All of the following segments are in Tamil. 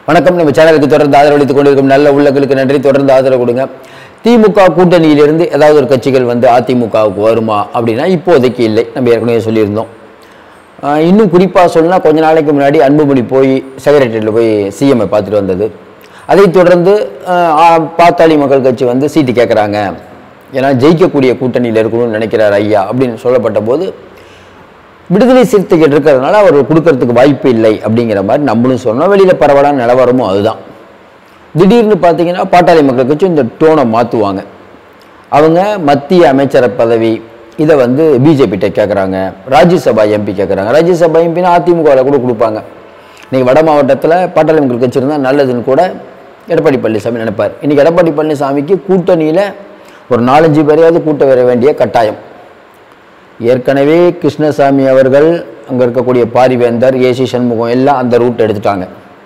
வணக்கம் நம்ம சேனலுக்கு தொடர்ந்து ஆதரவளித்துக் கொண்டிருக்கும் நல்ல உள்ளங்களுக்கு நன்றி தொடர்ந்து ஆதரவு கொடுங்க திமுக கூட்டணியிலிருந்து ஏதாவது ஒரு கட்சிகள் வந்து அதிமுகவுக்கு வருமா அப்படின்னா இப்போதைக்கு இல்லை நம்ம ஏற்கனவே சொல்லியிருந்தோம் ஆஹ் இன்னும் குறிப்பாக சொல்லணும்னா கொஞ்ச நாளைக்கு முன்னாடி அன்புமணி போய் செக்ரட்டரியில் போய் சிஎம்ஐ பார்த்துட்டு வந்தது அதைத் தொடர்ந்து ஆஹ் ஆ- பாத்தாளி மக்கள் கட்சி வந்து சீட்டு கேட்குறாங்க ஏன்னா ஜெயிக்கக்கூடிய கூட்டணியில் இருக்கணும்னு நினைக்கிறார் ஐயா அப்படின்னு சொல்லப்பட்ட போது விடுதலை சிறுத்தைகள் இருக்கிறதுனால அவர் கொடுக்கறதுக்கு வாய்ப்பு இல்லை அப்படிங்கிற மாதிரி நம்மளும் சொன்னோம் வெளியில் பரவலான நிலவரமும் அதுதான் திடீர்னு பார்த்தீங்கன்னா பாட்டாளி மக்கள் கட்சி இந்த டோனை மாற்றுவாங்க அவங்க மத்திய அமைச்சர் பதவி இதை வந்து பிஜேபிகிட்ட கேட்குறாங்க ராஜ்யசபா எம்பி கேட்குறாங்க ராஜ்யசபா எம்பினா அதிமுகவில் கூட கொடுப்பாங்க இன்னைக்கு வட மாவட்டத்தில் பாட்டாளி மக்கள் கட்சி இருந்தால் நல்லதுன்னு கூட எடப்பாடி பழனிசாமி நினைப்பார் இன்னைக்கு எடப்பாடி பழனிசாமிக்கு கூட்டணியில் ஒரு நாலஞ்சு பேரையாவது கூட்ட வர வேண்டிய கட்டாயம் ஏற்கனவே கிருஷ்ணசாமி அவர்கள் அங்கே இருக்கக்கூடிய பாரிவேந்தர் ஏசி சண்முகம் எல்லாம் அந்த ரூட் எடுத்துட்டாங்க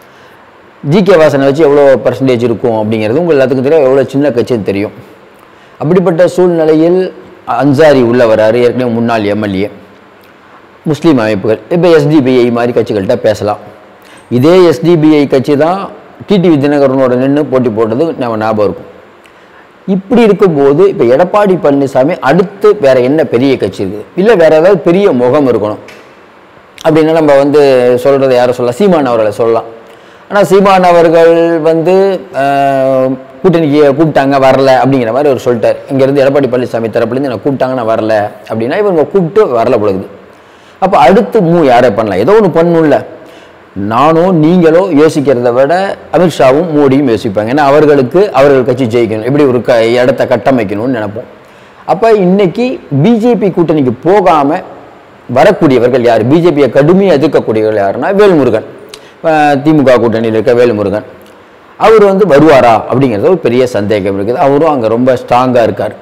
ஜிகே வாசனை வச்சு எவ்வளோ பர்சன்டேஜ் இருக்கும் அப்படிங்கிறது உங்கள் எல்லாத்துக்கும் தெரியும் எவ்வளோ சின்ன கட்சின்னு தெரியும் அப்படிப்பட்ட சூழ்நிலையில் அன்சாரி உள்ள வராரு ஏற்கனவே முன்னாள் எம்எல்ஏ முஸ்லீம் அமைப்புகள் இப்போ எஸ்டிபிஐ மாதிரி கட்சிகள்கிட்ட பேசலாம் இதே எஸ்டிபிஐ கட்சி தான் டிடிவி தினகரனோட நின்று போட்டி போட்டது நம்ம ஞாபகம் இருக்கும் இப்படி இருக்கும்போது இப்போ எடப்பாடி பழனிசாமி அடுத்து வேற என்ன பெரிய கட்சி இருக்குது இல்லை வேற ஏதாவது பெரிய முகம் இருக்கணும் அப்படின்னா நம்ம வந்து சொல்கிறத யாரை சொல்லலாம் சீமான் அவர்களை சொல்லலாம் ஆனால் சீமான் அவர்கள் வந்து ஆஹ், கூட்டணிக்கு கூப்பிட்டாங்க வரல அப்படிங்கிற மாதிரி அவர் சொல்லிட்டார் இங்கேருந்து எடப்பாடி பழனிசாமி தரப்புலேருந்து என்னை கூப்பிட்டாங்க நான் வரல அப்படின்னா இவங்க கூப்பிட்டு வரல பொழுது அப்போ அடுத்து மூ யாரை பண்ணலாம் ஏதோ ஒன்று பண்ணணும்ல நானோ நீங்களோ யோசிக்கிறத விட அமித்ஷாவும் மோடியும் யோசிப்பாங்க ஏன்னா அவர்களுக்கு அவர்கள் கட்சி ஜெயிக்கணும் எப்படி ஒரு க இடத்த கட்டமைக்கணும்னு நினைப்போம் அப்போ இன்னைக்கு பிஜேபி கூட்டணிக்கு போகாமல் வரக்கூடியவர்கள் யார் பிஜேபியை கடுமையாக எதிர்க்கக்கூடியவர்கள் யாருன்னா வேல்முருகன் அஹ் திமுக கூட்டணியில் இருக்க வேல்முருகன் அவர் வந்து வருவாரா அப்படிங்கிறது ஒரு பெரிய சந்தேகம் இருக்குது அவரும் அங்கே ரொம்ப ஸ்ட்ராங்காக இருக்கார்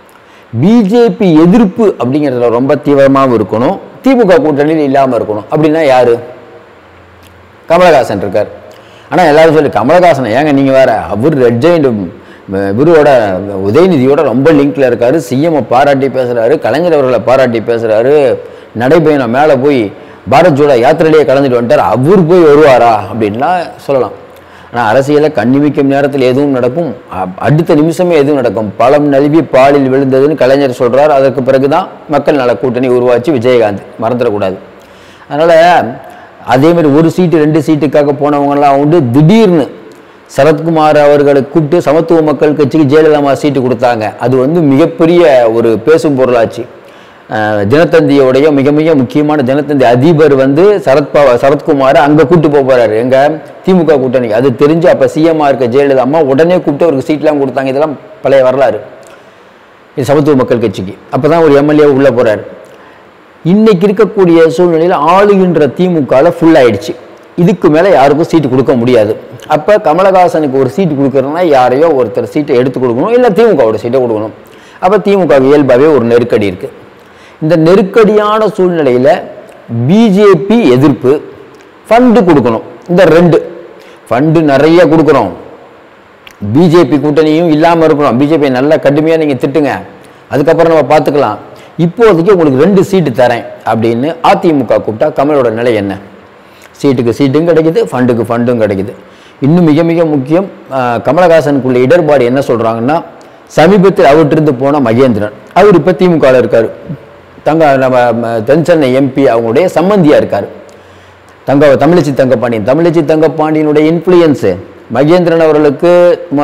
பிஜேபி எதிர்ப்பு அப்படிங்கிறதுல ரொம்ப தீவிரமாகவும் இருக்கணும் திமுக கூட்டணியில் இல்லாமல் இருக்கணும் அப்படின்னா யாரு கமலஹாசன் இருக்கார் ஆனால் எல்லாரும் சொல்லி கமலஹாசன் ஏங்க நீங்கள் வேற அவர் ரெட் ஜெயிண்ட் இவரோட உதயநிதியோட ரொம்ப லிங்க்ல இருக்காரு சிஎம்ஐ பாராட்டி பேசுறாரு கலைஞர் அவர்களை பாராட்டி பேசுறாரு நடைபயணம் மேலே போய் பாரத் ஜோடா யாத்திரையிலேயே கலந்துட்டு வந்துட்டார் அவர் போய் வருவாரா அப்படின்லாம் சொல்லலாம் ஆனால் அரசியலில் கண்ணிமிக்கும் நேரத்தில் எதுவும் நடக்கும் அ- அடுத்த நிமிஷமே எதுவும் நடக்கும் பழம் நழுவி பாலில் விழுந்ததுன்னு கலைஞர் சொல்றார் அதற்கு பிறகுதான் மக்கள் நல கூட்டணி உருவாச்சு விஜயகாந்த் மறந்துடக்கூடாது அதனால் அதே மாதிரி ஒரு சீட்டு ரெண்டு சீட்டுக்காக போனவங்கலாம் உண்டு திடீர்னு சரத்குமார் அவர்களை கூப்பிட்டு சமத்துவ மக்கள் கட்சிக்கு ஜெயலலிதா அம்மா சீட்டு கொடுத்தாங்க அது வந்து மிகப்பெரிய ஒரு பேசும் பொருளாச்சு அஹ் தினத்தந்தியோடைய மிக மிக முக்கியமான தினத்தந்தி அதிபர் வந்து சரத்பவா சரத்குமார் அங்கே கூட்டு போக போறாரு எங்க திமுக கூட்டணி அது தெரிஞ்சு அப்போ சிஎம்ஆ இருக்க ஜெயலலிதா அம்மா உடனே கூப்பிட்டு அவருக்கு சீட்லாம் கொடுத்தாங்க இதெல்லாம் பழைய வரலாறு இது சமத்துவ மக்கள் கட்சிக்கு அப்பதான் ஒரு எம்எல்ஏ உள்ள போறாரு இன்னைக்கு இருக்கக்கூடிய சூழ்நிலையில் ஆளுகின்ற திமுகவில் ஃபுல் ஆயிடுச்சு இதுக்கு மேலே யாருக்கும் சீட்டு கொடுக்க முடியாது அப்போ கமலஹாசனுக்கு ஒரு சீட்டு கொடுக்கறதுனா யாரையோ ஒருத்தர் சீட்டை எடுத்து கொடுக்கணும் இல்லை திமுகவோட சீட்டை கொடுக்கணும் அப்போ திமுக இயல்பாகவே ஒரு நெருக்கடி இருக்கு இந்த நெருக்கடியான சூழ்நிலையில் பிஜேபி எதிர்ப்பு ஃபண்டு கொடுக்கணும் இந்த ரெண்டு ஃபண்டு நிறைய கொடுக்குறோம் பிஜேபி கூட்டணியும் இல்லாமல் இருக்கணும் பிஜேபி நல்லா கடுமையாக நீங்கள் திட்டுங்க அதுக்கப்புறம் நம்ம பார்த்துக்கலாம் இப்போதைக்கு உங்களுக்கு ரெண்டு சீட்டு தரேன் அப்படின்னு அதிமுக கூப்பிட்டா கமலோட நிலை என்ன சீட்டுக்கு சீட்டும் கிடைக்குது ஃபண்டுக்கு ஃபண்டும் கிடைக்குது இன்னும் மிக மிக முக்கியம் ஆஹ், கமலஹாசனுக்குள்ள இடர்பாடு என்ன சொல்கிறாங்கன்னா சமீபத்தில் அவற்றிருந்து போன மகேந்திரன் அவர் இப்போ திமுகவில் இருக்கார் தங்க நம்ம ம, தென் சென்னை எம்பி அவங்களுடைய சம்மந்தியாக இருக்கார் தங்க தமிழச்சி தங்கப்பாண்டியன் தமிழச்சி தங்கப்பாண்டியனுடைய இன்ஃப்ளூயன்ஸு மகேந்திரன் அவர்களுக்கு ம,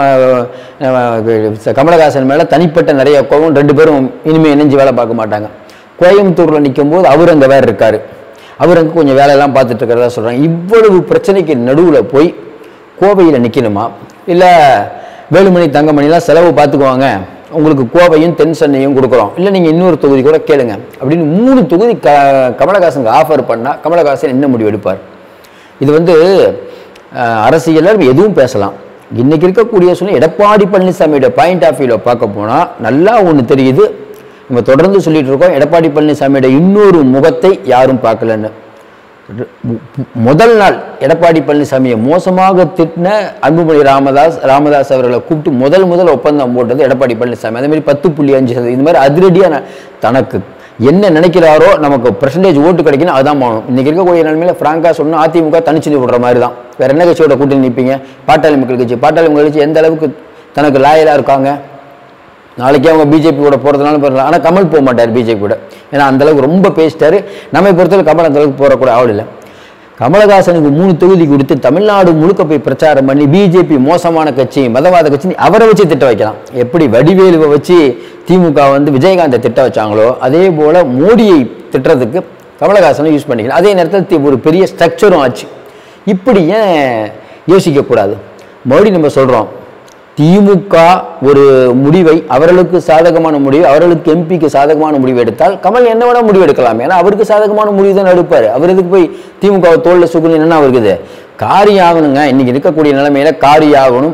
அஹ், கமலஹாசன் மேலே தனிப்பட்ட நிறைய கோபம் ரெண்டு பேரும் இனிமேல் இணைஞ்சு வேலை பார்க்க மாட்டாங்க கோயம்புத்தூரில் நிற்கும் போது அவர் அங்கே வேறு இருக்கார் அவர் அங்கே கொஞ்சம் வேலையெல்லாம் பார்த்துட்டு இருக்கிறதா சொல்கிறாங்க இவ்வளவு பிரச்சனைக்கு நடுவில் போய் கோவையில் நிற்கணுமா இல்லை வேலுமணி தங்கமணிலாம் செலவு பார்த்துக்குவாங்க உங்களுக்கு கோவையும் தென் சென்னையும் கொடுக்குறோம் இல்லை நீங்கள் இன்னொரு தொகுதி கூட கேளுங்க அப்படின்னு மூணு தொகுதி க கமலஹாசனுக்கு ஆஃபர் பண்ணால் கமலஹாசன் என்ன முடிவு எடுப்பார் இது வந்து அஹ், அரசியல்ல எதுவும் பேசலாம் இன்னைக்கு இருக்கக்கூடிய சூழ்நிலை எடப்பாடி பழனிசாமியோட பாயிண்ட் ஆஃப் வியூவில் பார்க்க போனால் நல்லா ஒன்று தெரியுது நம்ம தொடர்ந்து சொல்லிட்டு இருக்கோம் எடப்பாடி பழனிசாமியோட இன்னொரு முகத்தை யாரும் பார்க்கலன்னு மு- மு- முதல் நாள் எடப்பாடி பழனிசாமியை மோசமாக திட்டின அன்புமணி ராமதாஸ் ராமதாஸ் அவர்களை கூப்பிட்டு முதல் முதல் ஒப்பந்தம் போட்டது எடப்பாடி பழனிசாமி அதே மாதிரி பத்து புள்ளி அஞ்சு சதவீதம் இந்த மாதிரி அதிரடியான தனக்கு என்ன நினைக்கிறாரோ நமக்கு பெர்சன்டேஜ் ஓட்டு கிடைக்கணும் அதுதான் போகணும் இன்னைக்கு இருக்கக்கூடிய நிலைமையில ஃப்ராங்கா சொன்னா அதிமுக தனிச்சு விடுற மாதிரி தான் வேற என்ன கட்சியோட கூட்டணி நிற்பீங்க பாட்டாளி மக்கள் கட்சி பாட்டாளி மக்கள் கட்சி எந்த அளவுக்கு தனக்கு லாயலா இருக்காங்க நாளைக்கே அவங்க பிஜேபி கூட போகிறதுனால போயிடலாம் ஆனால் கமல் போக மாட்டார் பிஜேபி கூட ஏன்னா அந்த அளவுக்கு ரொம்ப பேசிட்டாரு நம்மை பொறுத்தவரை கமல் அந்த அளவுக்கு போகிற கூட ஆள் இல்லை கமலஹாசனுக்கு மூணு தொகுதி கொடுத்து தமிழ்நாடு முழுக்க போய் பிரச்சாரம் பண்ணி பிஜேபி மோசமான கட்சி மதவாத கட்சி அவரை வச்சு திட்ட வைக்கலாம் எப்படி வடிவேலுவை வச்சு திமுக வந்து விஜயகாந்தை திட்ட வச்சாங்களோ அதே போல மோடியை திட்டுறதுக்கு கமலஹாசனை யூஸ் பண்ணிக்கலாம் அதே நேரத்தில் தி- ஒரு பெரிய ஸ்ட்ரக்சரும் ஆச்சு இப்படி ஏன் யோசிக்கக்கூடாது மறுபடியும் நம்ம சொல்கிறோம் திமுக ஒரு முடிவை அவர்களுக்கு சாதகமான முடிவு அவர்களுக்கு எம்பிக்கு சாதகமான முடிவு எடுத்தால் கமல் என்ன வேணா முடிவு எடுக்கலாம் ஏன்னா அவருக்கு சாதகமான முடிவு தான் எடுப்பார் அவர் எதுக்கு போய் திமுக தோல்ல சுகுனி என்ன அவருக்கு இது காரி ஆகணுங்க இன்னைக்கு இருக்கக்கூடிய நிலைமையில காரி ஆகணும்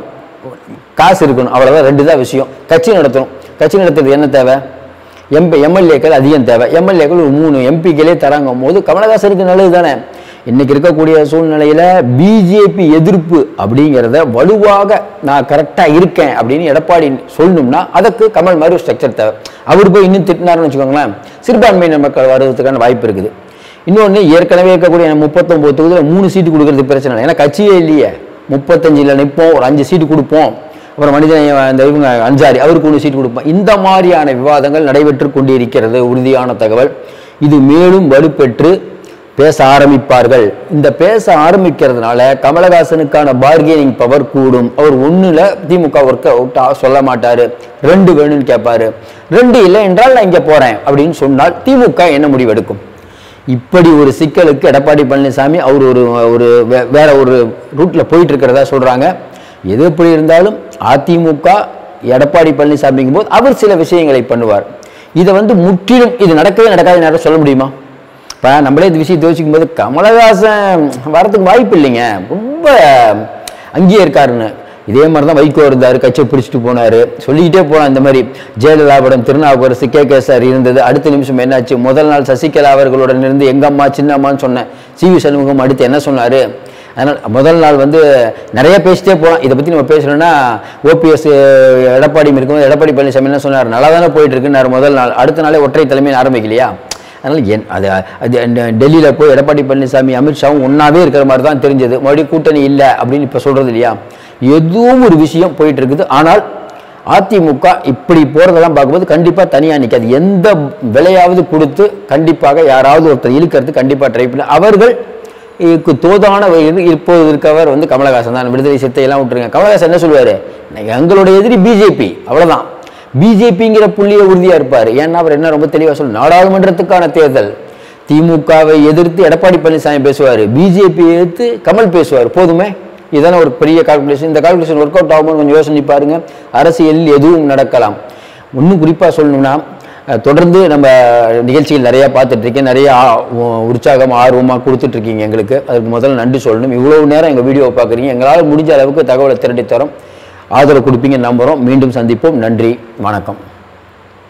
காசு இருக்கணும் அவ்வளவுதான் ரெண்டு தான் விஷயம் கட்சி நடத்தணும் கட்சி நடத்துறது என்ன தேவை எம்பி எம்எல்ஏக்கள் அதிகம் தேவை எம்எல்ஏக்கள் ஒரு மூணு எம்பிக்களே தராங்கும் போது கமலஹாசனுக்கு நல்லது தானே இன்னைக்கு இருக்கக்கூடிய சூழ்நிலையில பிஜேபி எதிர்ப்பு அப்படிங்கிறத வலுவாக நான் கரெக்டாக இருக்கேன் அப்படின்னு எடப்பாடி சொல்லணும்னா அதுக்கு கமல் மாதிரி ஒரு ஸ்ட்ரக்சர் தேவை அவர் போய் இன்னும் திட்டினாருன்னு வச்சுக்கோங்களேன் சிறுபான்மையினர் மக்கள் வருவதற்கான வாய்ப்பு இருக்குது இன்னொன்று ஏற்கனவே இருக்கக்கூடிய முப்பத்தொம்போது தொகுதியில் மூணு சீட்டு கொடுக்கறது பிரச்சனை இல்லை ஏன்னா கட்சியே இல்லையே முப்பத்தஞ்சில் நிற்போம் ஒரு அஞ்சு சீட்டு கொடுப்போம் அப்புறம் மனிதநேய இந்த இவங்க அன்சாரி அவருக்கு ஒன்று சீட் கொடுப்போம் இந்த மாதிரியான விவாதங்கள் நடைபெற்று கொண்டிருக்கிறது உறுதியான தகவல் இது மேலும் வலுப்பெற்று பேச ஆரம்பிப்பார்கள் இந்த பேச ஆரம்பிக்கிறதுனால கமலஹாசனுக்கான பார்கெனிங் பவர் கூடும் அவர் ஒண்ணுல திமுக ஒர்க் அவுட்டா சொல்ல மாட்டாரு ரெண்டு வேணும்னு கேட்பாரு ரெண்டு இல்லை என்றால் நான் இங்க போறேன் அப்படின்னு சொன்னால் திமுக என்ன முடிவெடுக்கும் இப்படி ஒரு சிக்கலுக்கு எடப்பாடி பழனிசாமி அவர் ஒரு ஒரு வே- வேற ஒரு ரூட்ல போயிட்டு இருக்கிறதா சொல்றாங்க எது எப்படி இருந்தாலும் அதிமுக எடப்பாடி பழனிசாமிங்கும் போது அவர் சில விஷயங்களை பண்ணுவார் இதை வந்து முற்றிலும் இது நடக்கவே நடக்காது நேரம் சொல்ல முடியுமா இப்போ நம்மளே இந்த விஷயத்தை யோசிக்கும் போது கமலஹாசன் வரதுக்கு வாய்ப்பு இல்லைங்க ரொம்ப அங்கேயே இருக்காருன்னு இதே மாதிரி தான் வைகோ இருந்தார் கட்சியை பிடிச்சிட்டு போனார் சொல்லிக்கிட்டே போகலாம் இந்த மாதிரி ஜெயலலிதாவிடம் திருநாவுக்கரசு கே கே சார் இருந்தது அடுத்த நிமிஷம் என்னாச்சு முதல் நாள் சசிகலா அவர்களுடன் இருந்து எங்க அம்மா சின்ன அம்மான்னு சொன்னேன் சி வி சண்முகம் அடுத்து என்ன சொன்னார் அதனால் முதல் நாள் வந்து நிறைய பேசிட்டே போகலாம் இதை பற்றி நம்ம பேசணும்னா ஓபிஎஸ் எடப்பாடி இருக்கும்போது எடப்பாடி பழனிசாமி என்ன சொன்னார் நல்லா தானே போயிட்டு இருக்குன்னாரு முதல் நாள் அடுத்த நாளே ஒற்றை தலைமைன்னு ஆரம்பிக்கலையா அதனால் என் அது அது டெல்லியில் போய் எடப்பாடி பழனிசாமி அமித்ஷாவும் ஒன்றாவே இருக்கிற மாதிரி தான் தெரிஞ்சது மறுபடியும் கூட்டணி இல்லை அப்படின்னு இப்போ சொல்கிறது இல்லையா எதுவும் ஒரு விஷயம் போயிட்டு இருக்குது ஆனால் அதிமுக இப்படி போகிறதெல்லாம் பார்க்கும்போது கண்டிப்பாக தனியாக நிற்காது எந்த விலையாவது கொடுத்து கண்டிப்பாக யாராவது ஒருத்தர் இழுக்கிறது கண்டிப்பாக ட்ரை பண்ண அவர்கள் இதுக்கு தோதான வகையில் இப்போது இருக்கவர் வந்து கமலஹாசன் தான் விடுதலை சித்தை எல்லாம் விட்டுருங்க கமலஹாசன் என்ன சொல்லுவார் எங்களுடைய எதிரி பிஜேபி அவ்வளவுதான் பிஜேபிங்கிற புள்ளிய உறுதியா இருப்பார் ஏன்னா அவர் என்ன ரொம்ப தெளிவா சொல்லு நாடாளுமன்றத்துக்கான தேர்தல் திமுகவை எதிர்த்து எடப்பாடி பழனிசாமி பேசுவார் பிஜேபி எதிர்த்து கமல் பேசுவார் போதுமே இதான ஒரு பெரிய கால்குலேஷன் இந்த கால்குலேஷன் ஒர்க் அவுட் ஆகும்போது கொஞ்சம் யோசனை பாருங்க அரசியலில் எதுவும் நடக்கலாம் இன்னும் குறிப்பாக சொல்லணும்னா அஹ், தொடர்ந்து நம்ம நிகழ்ச்சிகள் நிறையா பார்த்துட்டு இருக்கேன் நிறைய ஆ- உ- உற்சாகம் ஆர்வமாக கொடுத்துட்டு இருக்கீங்க எங்களுக்கு அதுக்கு முதல்ல நன்றி சொல்லணும் இவ்வளவு நேரம் எங்கள் வீடியோவை பார்க்குறீங்க எங்களால் முடிஞ்ச அளவுக்கு தகவலை திரட்டி தரோம் ஆதரவு கொடுப்பீங்கன்னு நம்புகிறோம் மீண்டும் சந்திப்போம் நன்றி வணக்கம்